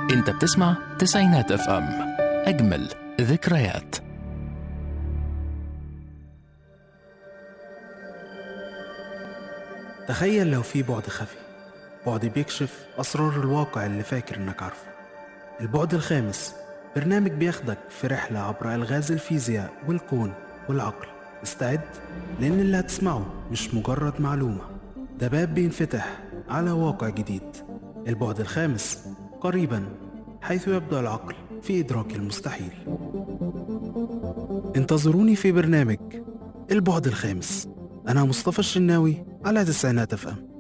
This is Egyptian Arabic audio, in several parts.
انت بتسمع تسعينات اف ام اجمل ذكريات تخيل لو في بعد خفي بعد بيكشف أسرار الواقع اللي فاكر إنك عارفه البعد الخامس برنامج بياخدك في رحلة عبر ألغاز الفيزياء والكون والعقل استعد لأن اللي هتسمعه مش مجرد معلومة ده باب بينفتح على واقع جديد البعد الخامس قريبا حيث يبدأ العقل في إدراك المستحيل انتظروني في برنامج البعد الخامس أنا مصطفى الشناوي على تسعينات اف ام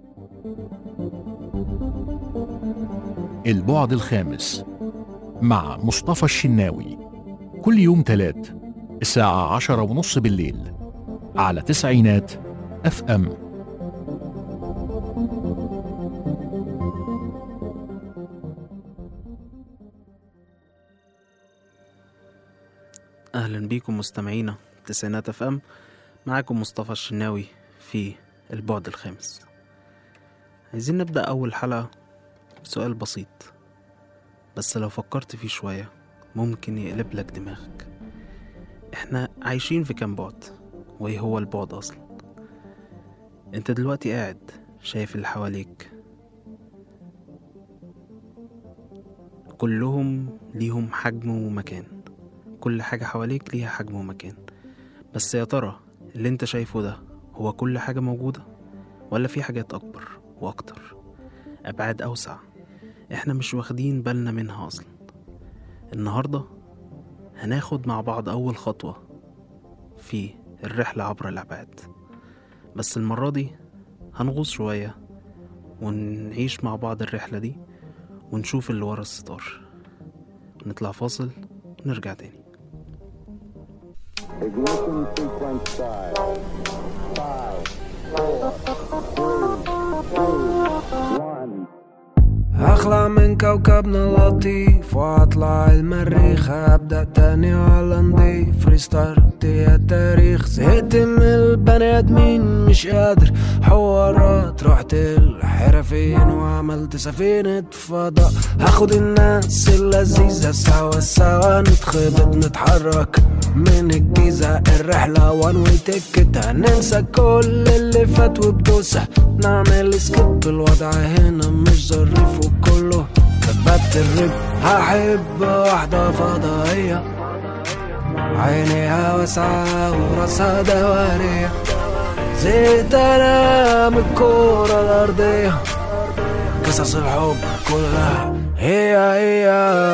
البعد الخامس مع مصطفى الشناوي كل يوم تلات الساعة عشرة ونص بالليل على تسعينات اف ام اهلا بيكم مستمعينا تسعينات اف ام معاكم مصطفى الشناوي في البعد الخامس عايزين نبدأ أول حلقة بسؤال بسيط بس لو فكرت فيه شوية ممكن يقلب لك دماغك احنا عايشين في كام بعد وايه هو البعد اصلا انت دلوقتي قاعد شايف اللي حواليك كلهم ليهم حجم ومكان كل حاجة حواليك ليها حجم ومكان بس يا ترى اللي انت شايفه ده هو كل حاجة موجودة ولا في حاجات أكبر وأكتر أبعاد أوسع احنا مش واخدين بالنا منها أصلا النهاردة هناخد مع بعض أول خطوة في الرحلة عبر الأبعاد بس المرة دي هنغوص شوية ونعيش مع بعض الرحلة دي ونشوف اللي ورا الستار نطلع فاصل ونرجع تاني Ignition sequence start. Five, four, three, two, one. هخلع من كوكبنا اللطيف واطلع المريخ ابدا تاني على نضيف ريستارت يا تاريخ زهقت من البني ادمين مش قادر حوارات رحت الحرفين وعملت سفينة فضاء هاخد الناس اللذيذة سوا سوا نتخبط نتحرك من الجيزة الرحلة وان واي تيكت هننسى كل اللي فات وبدوسة نعمل سكيب الوضع هنا مش ظريف وكله ثبت الرب هحب واحدة فضائية عينيها واسعة وراسها دوارية زيت انا من الكورة الأرضية قصص الحب كلها هي هي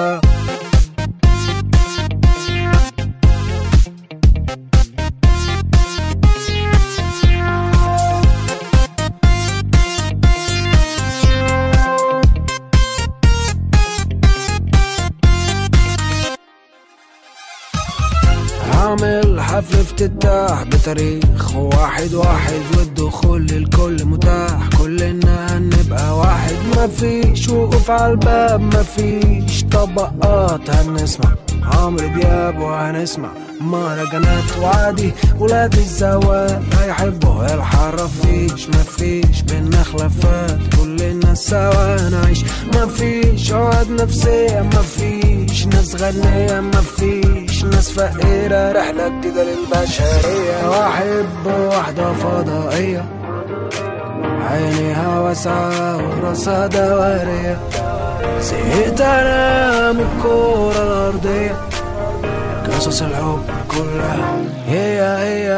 هعمل حفل افتتاح بتاريخ واحد واحد والدخول للكل متاح كلنا هنبقى واحد مفيش وقوف على الباب مفيش طبقات هنسمع عمرو دياب وهنسمع مهرجانات وعادي ولاد الزوال هيحبوا الحرافيش مفيش بينا خلافات كلنا سوا نعيش مفيش عقد نفسية مفيش ناس غنية مفيش ناس فقيرة رحلة جديدة للبشرية واحب واحدة فضائية عينيها واسعة وراسها دوارية زهقت انا من الكورة الأرضية قصص الحب كلها هي هي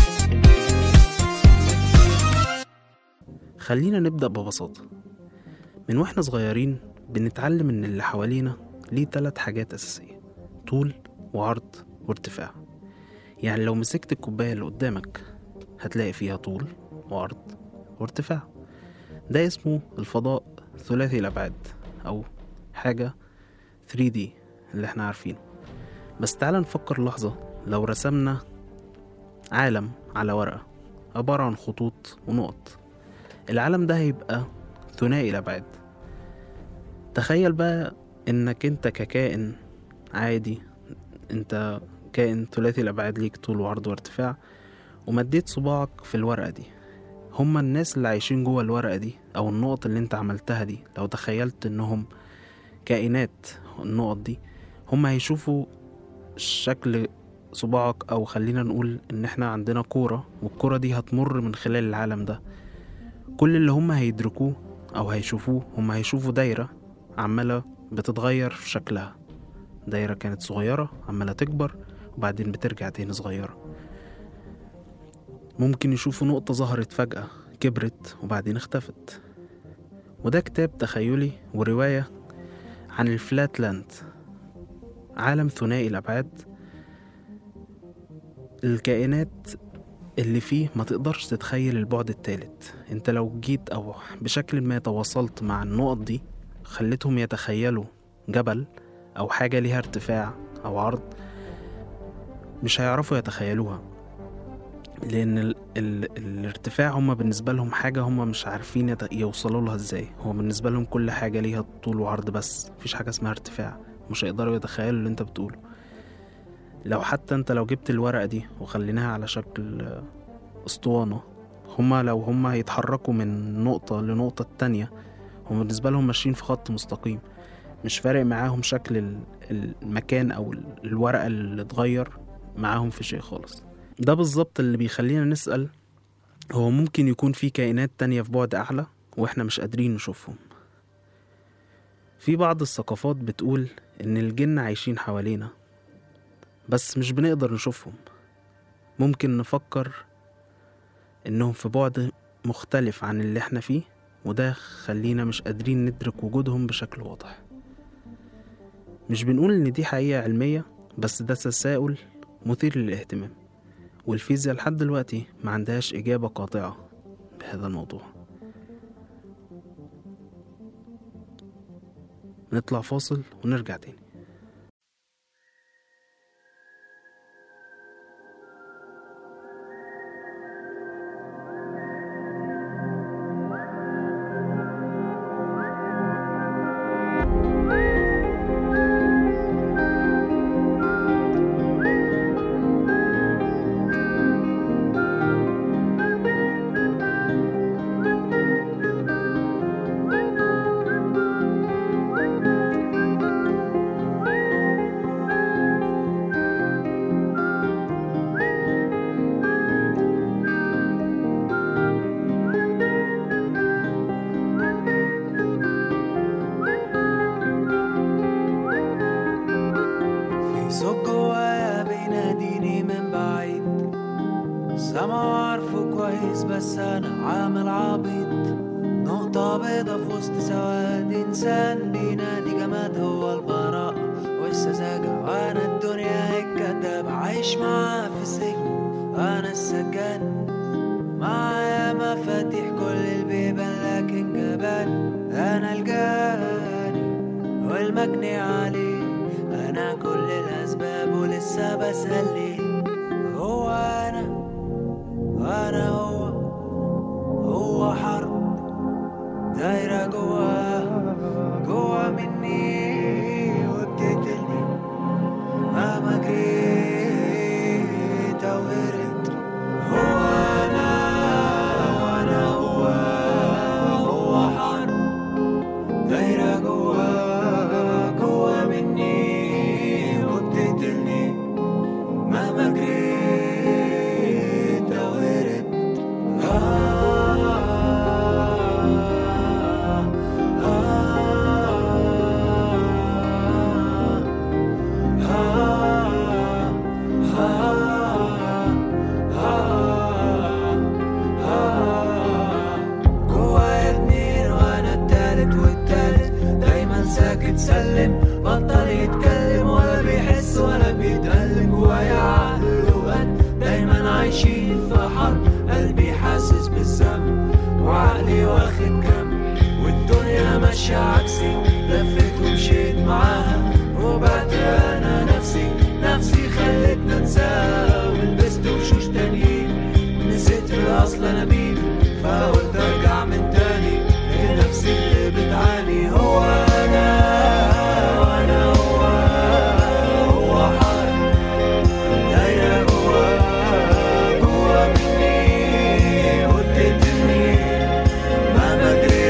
خلينا نبدأ ببساطة من واحنا صغيرين بنتعلم ان اللي حوالينا ليه تلات حاجات أساسية طول وعرض وارتفاع يعني لو مسكت الكوباية اللي قدامك هتلاقي فيها طول وعرض وارتفاع ده اسمه الفضاء ثلاثي الأبعاد أو حاجة 3D اللي احنا عارفينه بس تعال نفكر لحظة لو رسمنا عالم على ورقة عبارة عن خطوط ونقط العالم ده هيبقى ثنائي الأبعاد تخيل بقى إنك أنت ككائن عادي أنت كائن ثلاثي الأبعاد ليك طول وعرض وارتفاع ومديت صباعك في الورقة دي هما الناس اللي عايشين جوه الورقة دي أو النقط اللي أنت عملتها دي لو تخيلت إنهم كائنات النقط دي هما هيشوفوا شكل صباعك أو خلينا نقول إن إحنا عندنا كورة والكورة دي هتمر من خلال العالم ده كل اللي هما هيدركوه أو هيشوفوه هما هيشوفوا دايرة عمالة بتتغير في شكلها دايرة كانت صغيرة عمالة تكبر وبعدين بترجع تاني صغيرة ممكن يشوفوا نقطة ظهرت فجأة كبرت وبعدين اختفت وده كتاب تخيلي ورواية عن الفلات لاند عالم ثنائي الأبعاد الكائنات اللي فيه ما تقدرش تتخيل البعد التالت انت لو جيت او بشكل ما تواصلت مع النقط دي خليتهم يتخيلوا جبل او حاجة ليها ارتفاع او عرض مش هيعرفوا يتخيلوها لان ال ال الارتفاع هما بالنسبة لهم حاجة هما مش عارفين يت- يوصلوا لها ازاي هو بالنسبة لهم كل حاجة ليها طول وعرض بس مفيش حاجة اسمها ارتفاع مش هيقدروا يتخيلوا اللي انت بتقوله لو حتى انت لو جبت الورقة دي وخليناها على شكل آه، اسطوانة هما لو هما هيتحركوا من نقطة لنقطة التانية هم بالنسبة لهم ماشيين في خط مستقيم مش فارق معاهم شكل ال- المكان أو ال- الورقة اللي اتغير معاهم في شيء خالص ده بالظبط اللي بيخلينا نسأل هو ممكن يكون في كائنات تانية في بعد أعلى وإحنا مش قادرين نشوفهم في بعض الثقافات بتقول إن الجن عايشين حوالينا بس مش بنقدر نشوفهم ممكن نفكر إنهم في بعد مختلف عن اللي إحنا فيه وده خلينا مش قادرين ندرك وجودهم بشكل واضح مش بنقول إن دي حقيقة علمية بس ده تساؤل مثير للاهتمام والفيزياء لحد دلوقتي ما عندهاش إجابة قاطعة بهذا الموضوع نطلع فاصل ونرجع تاني في صوت جوايا بيناديني من بعيد سامعه عارفه كويس بس انا عامل عبيط نقطة بيضة في وسط سواد انسان بينادي جماد هو البراءة والسذاجة وانا الدنيا الكداب عايش معاه في سجن انا السجان معايا مفاتيح كل البيبان لكن جبان انا الجاني والمجني عليه انا كل الاسباب ولسه بسأل ليه هو انا وانا هو هو حرب دايرة جوا جوا مني وبتقتلني مهما جريت او هربت هو انا وانا هو هو حرب دايرة جوا جوا مني وبتقتلني مهما واخد جنب والدنيا ماشية عكسي لفيت ومشيت معاها وبعد انا نفسي نفسي خلتنا انساها ولبست وشوش تانيين نسيت في الاصل انا مين فقلت ارجع من تاني لنفسي اللي بتعاني هو انا وانا هو هو حال دايرة جوا جوا مني وتتني مهما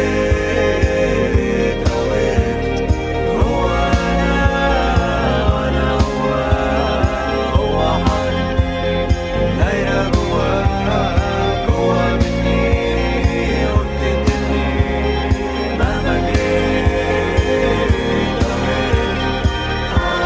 جريت قويت هو انا وانا هو هو حال دايرة جوا جوا مني وتتني مهما جريت قويت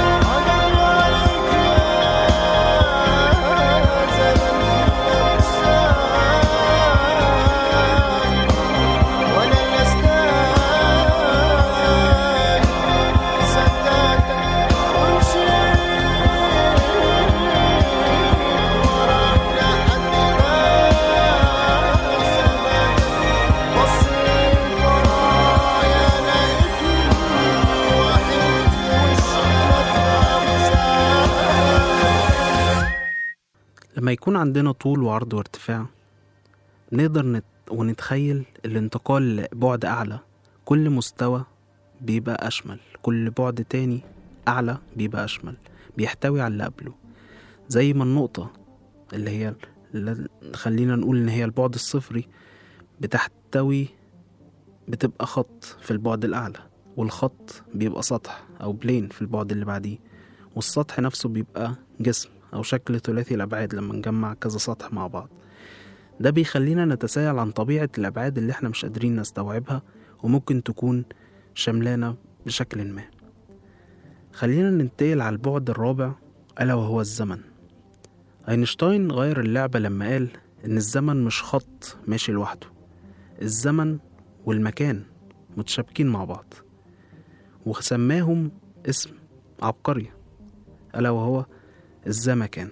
لما يكون عندنا طول وعرض وارتفاع نقدر نت... ونتخيل الانتقال لبعد أعلى كل مستوى بيبقى أشمل كل بعد تاني أعلى بيبقى أشمل بيحتوي على اللي قبله زي ما النقطة اللي هي اللي خلينا نقول إن هي البعد الصفري بتحتوي بتبقى خط في البعد الأعلى والخط بيبقى سطح أو بلين في البعد اللي بعديه والسطح نفسه بيبقى جسم أو شكل ثلاثي الأبعاد لما نجمع كذا سطح مع بعض ده بيخلينا نتساءل عن طبيعة الأبعاد اللي احنا مش قادرين نستوعبها وممكن تكون شملانة بشكل ما خلينا ننتقل على البعد الرابع ألا وهو الزمن أينشتاين غير اللعبة لما قال إن الزمن مش خط ماشي لوحده الزمن والمكان متشابكين مع بعض وسماهم اسم عبقري ألا وهو الزمكان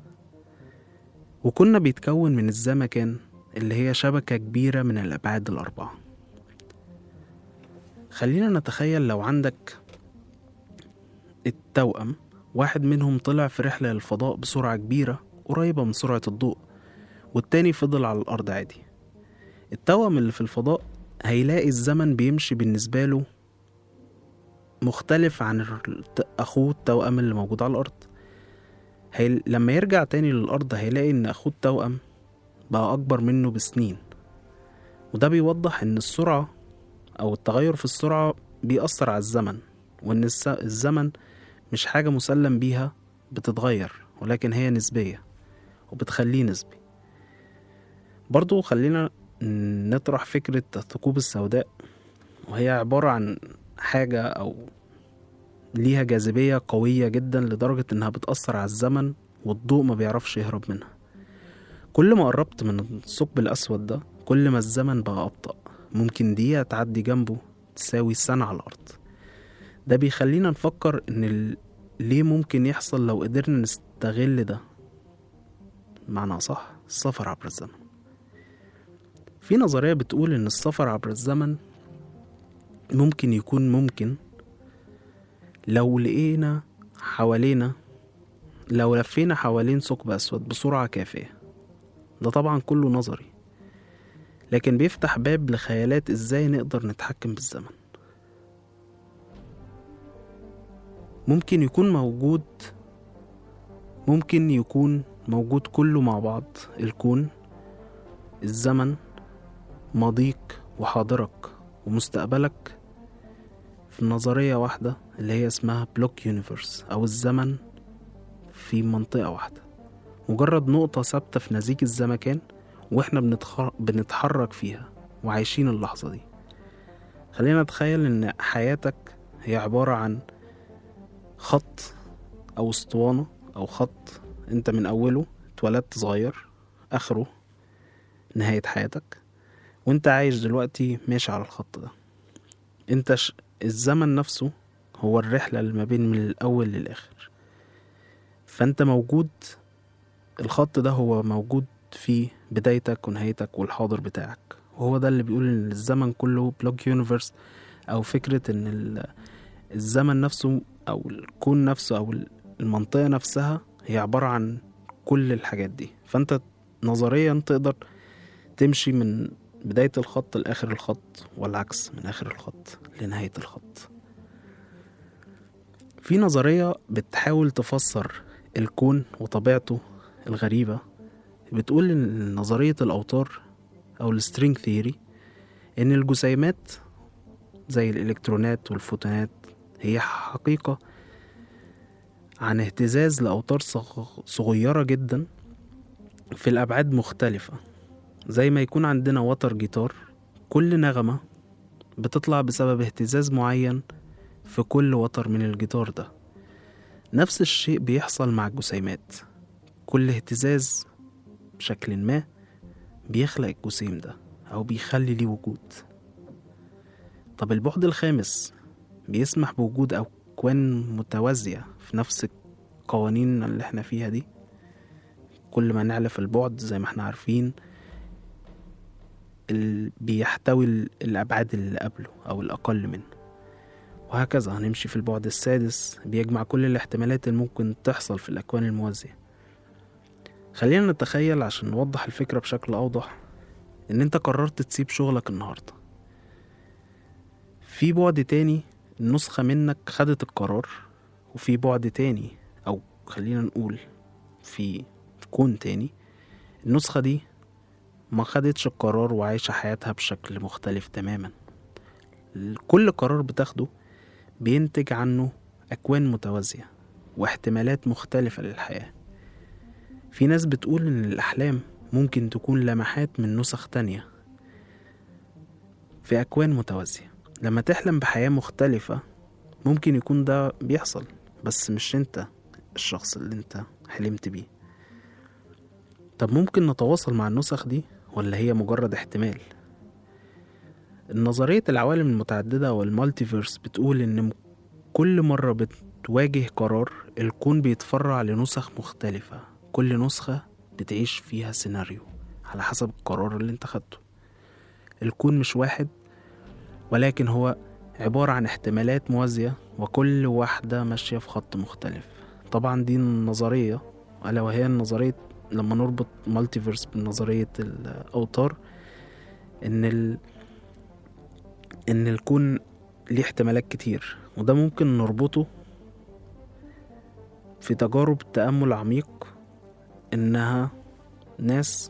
وكنا بيتكون من الزمكان اللي هي شبكة كبيرة من الأبعاد الأربعة خلينا نتخيل لو عندك التوأم واحد منهم طلع في رحلة للفضاء بسرعة كبيرة قريبة من سرعة الضوء والتاني فضل على الأرض عادي التوأم اللي في الفضاء هيلاقي الزمن بيمشي بالنسبة له مختلف عن الت- أخوه التوأم اللي موجود على الأرض هي... لما يرجع تاني للأرض هيلاقي إن أخوه التوأم بقى أكبر منه بسنين وده بيوضح إن السرعة أو التغير في السرعة بيأثر على الزمن وإن الس... الزمن مش حاجة مسلم بيها بتتغير ولكن هي نسبية وبتخليه نسبي برضو خلينا نطرح فكرة الثقوب السوداء وهي عبارة عن حاجة أو ليها جاذبية قوية جدا لدرجة إنها بتأثر على الزمن والضوء ما بيعرفش يهرب منها كل ما قربت من الثقب الأسود ده كل ما الزمن بقى أبطأ ممكن دقيقة تعدي جنبه تساوي سنة على الأرض ده بيخلينا نفكر إن ال... ليه ممكن يحصل لو قدرنا نستغل ده معنى صح السفر عبر الزمن في نظرية بتقول إن السفر عبر الزمن ممكن يكون ممكن لو لقينا حوالينا لو لفينا حوالين ثقب أسود بسرعة كافية ده طبعا كله نظري لكن بيفتح باب لخيالات ازاي نقدر نتحكم بالزمن ممكن يكون موجود ممكن يكون موجود كله مع بعض الكون الزمن ماضيك وحاضرك ومستقبلك في نظرية واحدة اللي هي اسمها بلوك يونيفرس أو الزمن في منطقة واحدة مجرد نقطة ثابتة في نسيج الزمكان واحنا بنتخ... بنتحرك فيها وعايشين اللحظة دي خلينا نتخيل ان حياتك هي عبارة عن خط او اسطوانة او خط انت من اوله اتولدت صغير اخره نهاية حياتك وانت عايش دلوقتي ماشي على الخط ده انت ش... الزمن نفسه هو الرحلة اللي ما بين من الأول للآخر فأنت موجود الخط ده هو موجود في بدايتك ونهايتك والحاضر بتاعك وهو ده اللي بيقول ان الزمن كله بلوك يونيفرس او فكرة ان ال- الزمن نفسه او الكون نفسه او المنطقة نفسها هي عبارة عن كل الحاجات دي فانت نظريا تقدر تمشي من بداية الخط لآخر الخط والعكس من آخر الخط لنهاية الخط في نظرية بتحاول تفسر الكون وطبيعته الغريبة بتقول إن نظرية الأوتار أو السترينج ثيوري إن الجسيمات زي الإلكترونات والفوتونات هي حقيقة عن اهتزاز لأوتار صغ- صغيرة جدا في الأبعاد مختلفة زي ما يكون عندنا وتر جيتار كل نغمة بتطلع بسبب اهتزاز معين في كل وتر من الجيتار ده نفس الشيء بيحصل مع الجسيمات كل اهتزاز بشكل ما بيخلق الجسيم ده أو بيخلي ليه وجود طب البعد الخامس بيسمح بوجود أكوان متوازية في نفس القوانين اللي احنا فيها دي كل ما نعلى في البعد زي ما احنا عارفين ال... بيحتوي ال- الأبعاد اللي قبله أو الأقل منه وهكذا هنمشي في البعد السادس بيجمع كل الاحتمالات اللي ممكن تحصل في الأكوان الموازية خلينا نتخيل عشان نوضح الفكرة بشكل أوضح إن أنت قررت تسيب شغلك النهاردة في بعد تاني نسخة منك خدت القرار وفي بعد تاني أو خلينا نقول في كون تاني النسخة دي ما خدتش القرار وعايشة حياتها بشكل مختلف تماما كل قرار بتاخده بينتج عنه أكوان متوازية واحتمالات مختلفة للحياة في ناس بتقول إن الأحلام ممكن تكون لمحات من نسخ تانية في أكوان متوازية لما تحلم بحياة مختلفة ممكن يكون ده بيحصل بس مش انت الشخص اللي انت حلمت بيه طب ممكن نتواصل مع النسخ دي ولا هي مجرد احتمال نظرية العوالم المتعددة أو المالتيفيرس بتقول إن م- كل مرة بتواجه قرار الكون بيتفرع لنسخ مختلفة كل نسخة بتعيش فيها سيناريو على حسب القرار اللي انت خدته الكون مش واحد ولكن هو عبارة عن احتمالات موازية وكل واحدة ماشية في خط مختلف طبعا دي النظرية ألا وهي النظرية لما نربط مالتيفيرس بنظرية الأوتار إن ال... إن الكون ليه احتمالات كتير وده ممكن نربطه في تجارب تأمل عميق إنها ناس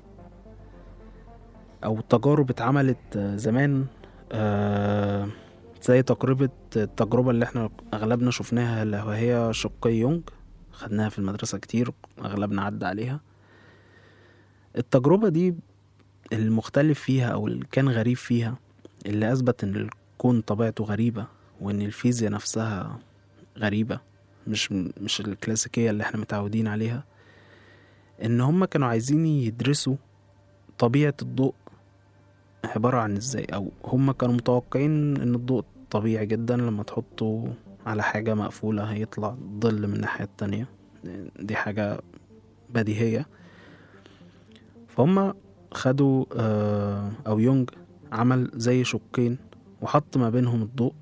أو تجارب اتعملت زمان آه، زي تجربة التجربة اللي احنا أغلبنا شفناها اللي هي شقي يونج خدناها في المدرسة كتير أغلبنا عدى عليها التجربة دي المختلف فيها أو اللي كان غريب فيها اللي أثبت إن الكون طبيعته غريبة وإن الفيزياء نفسها غريبة مش مش الكلاسيكية اللي احنا متعودين عليها إن هما كانوا عايزين يدرسوا طبيعة الضوء عبارة عن ازاي أو هما كانوا متوقعين إن الضوء طبيعي جدا لما تحطه على حاجة مقفولة هيطلع ظل من الناحية التانية دي حاجة بديهية فهم خدوا آه، أو يونج عمل زي شقين وحط ما بينهم الضوء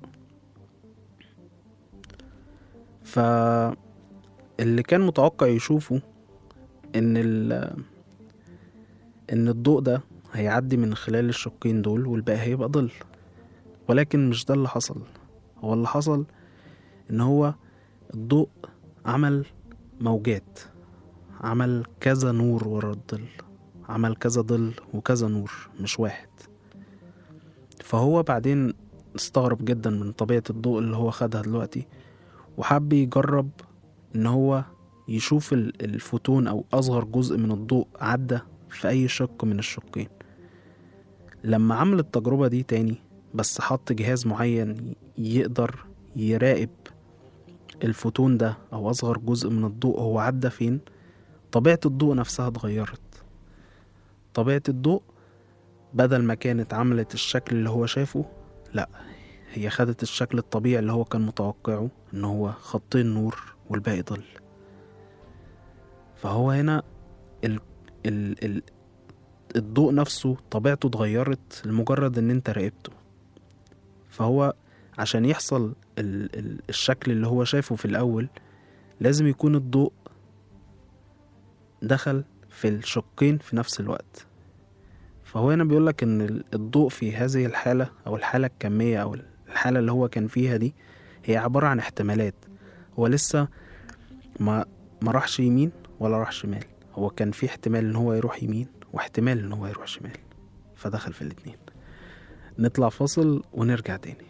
فاللي كان متوقع يشوفه إن ال إن الضوء ده هيعدي من خلال الشقين دول والباقي هيبقى ظل ولكن مش ده اللي حصل هو اللي حصل إن هو الضوء عمل موجات عمل كذا نور ورا الظل عمل كذا ظل وكذا نور مش واحد فهو بعدين استغرب جدا من طبيعة الضوء اللي هو خدها دلوقتي وحب يجرب ان هو يشوف ال- الفوتون او اصغر جزء من الضوء عدى في اي شق من الشقين لما عمل التجربة دي تاني بس حط جهاز معين يقدر يراقب الفوتون ده او اصغر جزء من الضوء هو عدى فين طبيعة الضوء نفسها اتغيرت طبيعة الضوء بدل ما كانت عملت الشكل اللي هو شافه لا هي خدت الشكل الطبيعي اللي هو كان متوقعه ان هو خطين نور والباقي ظل فهو هنا ال ال ال الضوء نفسه طبيعته اتغيرت لمجرد ان انت راقبته فهو عشان يحصل ال ال الشكل اللي هو شايفه في الاول لازم يكون الضوء دخل في الشقين في نفس الوقت فهو هنا بيقولك ان ال- الضوء في هذه الحالة او الحالة الكمية او الحالة اللي هو كان فيها دي هي عبارة عن احتمالات هو لسه ما ما راحش يمين ولا راح شمال هو كان في احتمال ان هو يروح يمين واحتمال ان هو يروح شمال فدخل في الاتنين نطلع فاصل ونرجع تاني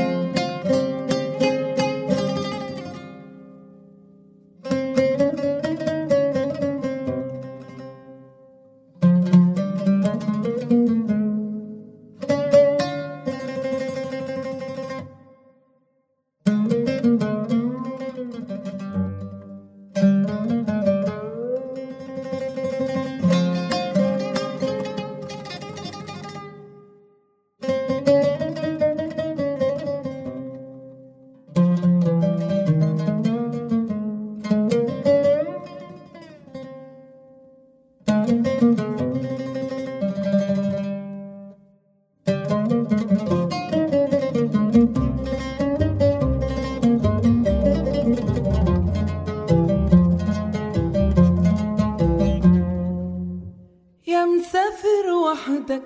يا مسافر وحدك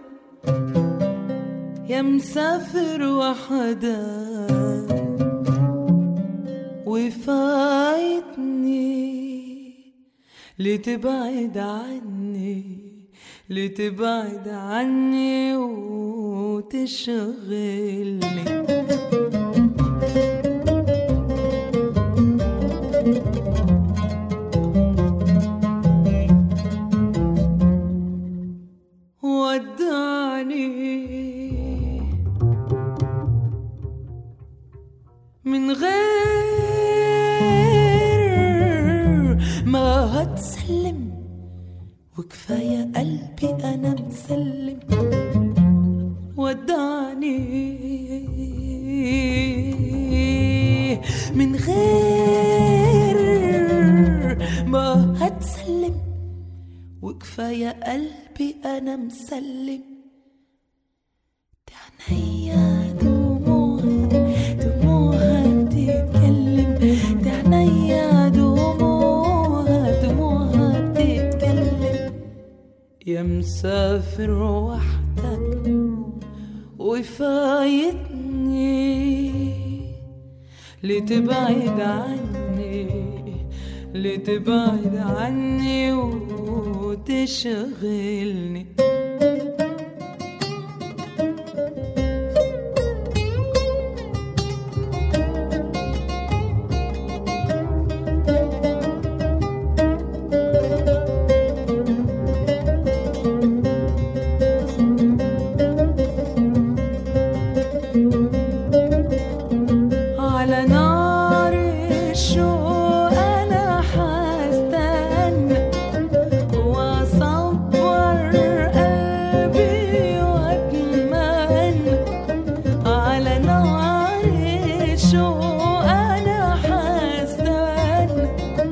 يا مسافر وحدك وفايتني لتبعد عني لتبعد عني وتشغلني ودعني من غير ما هتسلم وكفاية قلبي أنا مسلم ودعني من غير ما هتسلم وكفاية قلبي أنا مسلم تعنيا دموعها دموعها بتتكلم تعنيا دموعها دموعها بتتكلم يا مسافر وحدك وفايتني لتبعد عني لتبعد عني وتشغلني على نار الشوق انا حستنى واصبر قلبي واتمنى على نار الشوق انا حستنى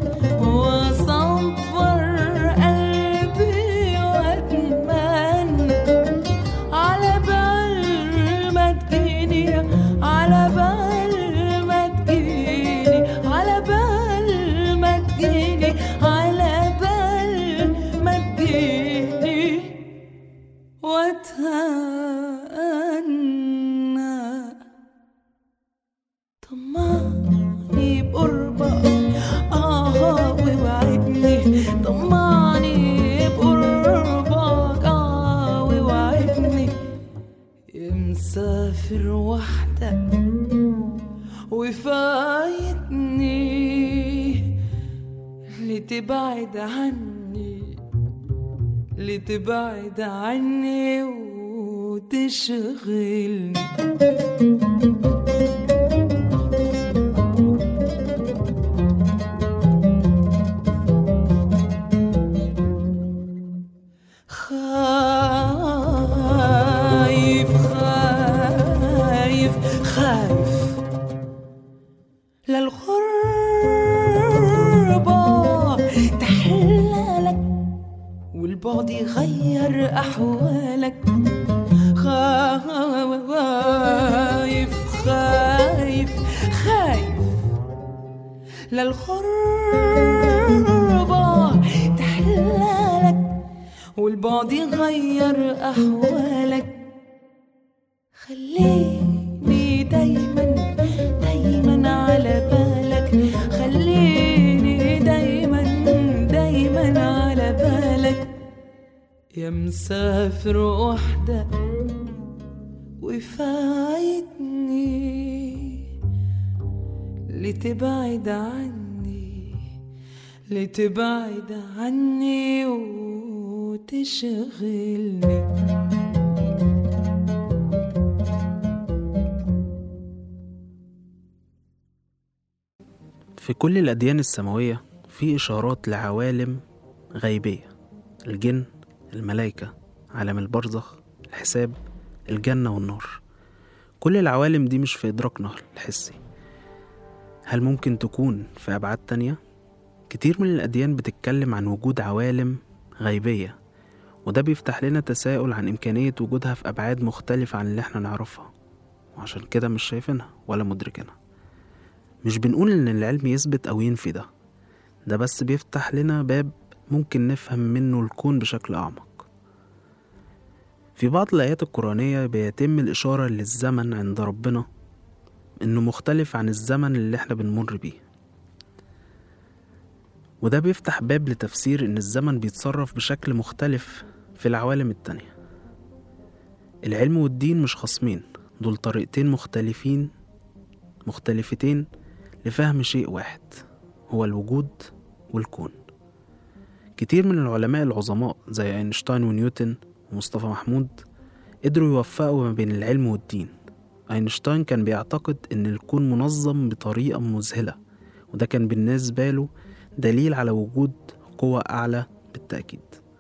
واصبر قلبي واتمنى على بال ما تجيني على بال ما تجيني على بال ما تجيني على بال ما تجيني واتهنى طمعني بقربك اه ووعدني طمعني بقربك اه ووعدني يا مسافر وحدك وفايتني لتبعد عني لتبعد عني وتشغلني خايف خايف خايف للغربة تحلالك والبعد يغير أحوالك خايف خايف خايف للغربة تحلالك والبعد يغير أحوالك خليني دايما دايما على بالك خليني دايما دايما على بالك يا مسافر وحدك وفايتني لتبعد عني لتبعد عني وتشغلني في كل الأديان السماوية في إشارات لعوالم غيبية الجن الملائكة عالم البرزخ الحساب الجنة والنار كل العوالم دي مش في إدراكنا الحسي هل ممكن تكون في أبعاد تانية؟ كتير من الأديان بتتكلم عن وجود عوالم غيبية وده بيفتح لنا تساؤل عن إمكانية وجودها في أبعاد مختلفة عن اللي احنا نعرفها وعشان كده مش شايفينها ولا مدركينها مش بنقول إن العلم يثبت أو ينفي ده ده بس بيفتح لنا باب ممكن نفهم منه الكون بشكل أعمق في بعض الآيات القرآنية بيتم الإشارة للزمن عند ربنا إنه مختلف عن الزمن اللي إحنا بنمر بيه وده بيفتح باب لتفسير إن الزمن بيتصرف بشكل مختلف في العوالم التانية العلم والدين مش خصمين دول طريقتين مختلفين مختلفتين لفهم شيء واحد هو الوجود والكون كتير من العلماء العظماء زي أينشتاين ونيوتن ومصطفى محمود قدروا يوفقوا ما بين العلم والدين أينشتاين كان بيعتقد إن الكون منظم بطريقة مذهلة وده كان بالنسبة له دليل على وجود قوة أعلى بالتأكيد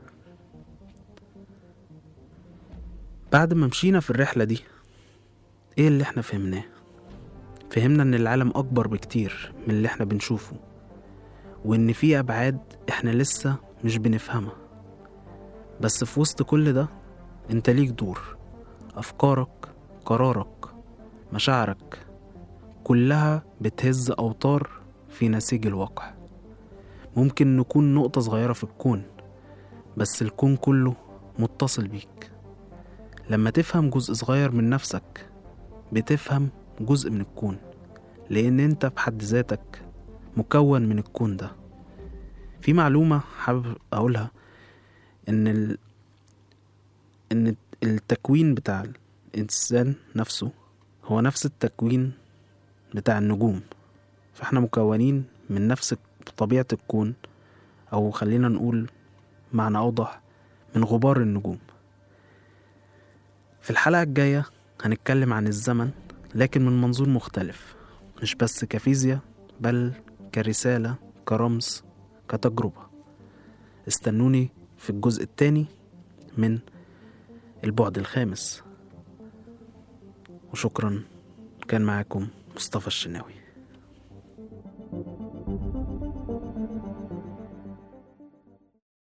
بعد ما مشينا في الرحلة دي إيه اللي إحنا فهمناه؟ فهمنا إن العالم أكبر بكتير من اللي إحنا بنشوفه وإن في أبعاد إحنا لسه مش بنفهمها بس في وسط كل ده أنت ليك دور أفكارك قرارك مشاعرك كلها بتهز أوتار في نسيج الواقع ممكن نكون نقطة صغيرة في الكون بس الكون كله متصل بيك لما تفهم جزء صغير من نفسك بتفهم جزء من الكون لأن أنت بحد ذاتك مكون من الكون ده في معلومة حابب أقولها إن ال... إن التكوين بتاع الإنسان نفسه هو نفس التكوين بتاع النجوم فإحنا مكونين من نفس طبيعة الكون أو خلينا نقول معنى أوضح من غبار النجوم في الحلقة الجاية هنتكلم عن الزمن لكن من منظور مختلف مش بس كفيزياء بل كرسالة كرمز كتجربة استنوني في الجزء الثاني من البعد الخامس وشكرا كان معاكم مصطفى الشناوي